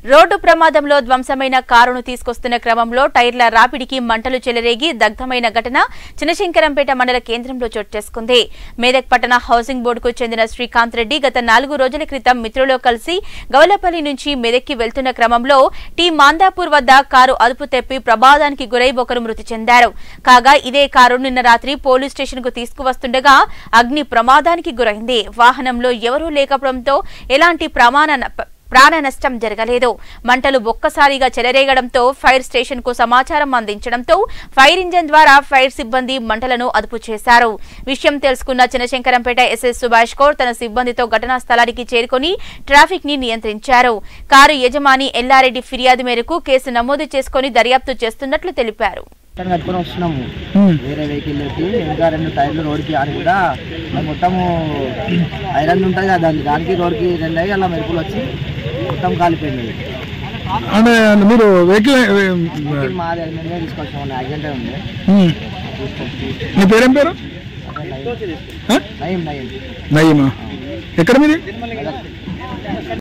Road ప్రమాదంలో ధ్వంసమైన కారును తీసుకొస్తున్న క్రమంలో టైర్ల రాపిడికి మంటలు చెలరేగి దగ్ధమైన ఘటన చినశంకరంపేట మండల కేంద్రంలో చోటు చేసుకుంది మేదక్ పట్టణ హౌసింగ్ బోర్డుకు చెందిన శ్రీకాంత్ రెడ్డి గత నాలుగు రోజుల క్రితం మిత్రులో కలిసి గౌలపల్లి నుంచి మెదక్కి వెళ్తున్న క్రమంలో టీ మాందాపూర్ వద్ద కారు అదుపు తెప్పి ప్రమాదానికి గురై ఒకరు మృతి చెందారు కాగా ఇదే కారు నిన్న రాత్రి పోలీస్ స్టేషన్ కు తీసుకువస్తుండగా అగ్ని ప్రమాదానికి గురైంది వాహనంలో ఎవరూ లేకపోవడంతో ఎలాంటి ప్రమాణ ప్రాణ నష్టం జరగలేదు మంటలు ఒక్కసారిగా చెలరేగడంతో ఫైర్ స్టేషన్ కు సమాచారం అందించడంతో ఫైర్ ఇంజన్ ద్వారా ఫైర్ సిబ్బంది మంటలను అదుపు చేశారు విషయం తెలుసుకున్న చినశంకరంపేట ఎస్ఎస్ సుభాష్ కౌర్ తన సిబ్బందితో ఘటనా స్థలానికి చేరుకుని ట్రాఫిక్ ని నియంత్రించారు కారు యజమాని ఎల్లారెడ్డి ఫిర్యాదు మేరకు కేసు నమోదు చేసుకుని దర్యాప్తు చేస్తున్నట్లు తెలిపారు రిటర్న్ కట్టుకొని వస్తున్నాము వేరే వెహికల్ ఎక్కి ఇంకా రెండు టైర్లు రోడ్కి ఆడి కూడా అది మొత్తము ఐరన్ ఉంటుంది కదా దానికి దానికి రోడ్కి రెండు అయ్యి అలా మెరుపులు వచ్చి మొత్తం కాలిపోయింది అంటే మీరు వెహికల్ వెహికల్ మాది అది మేమే తీసుకొచ్చాము యాక్సిడెంట్ ఉంది తీసుకొచ్చి మీ పేరేం పేరు అదే నయం ఆ? నయం నయం నయీమా ఎక్కడ మీది మెదక్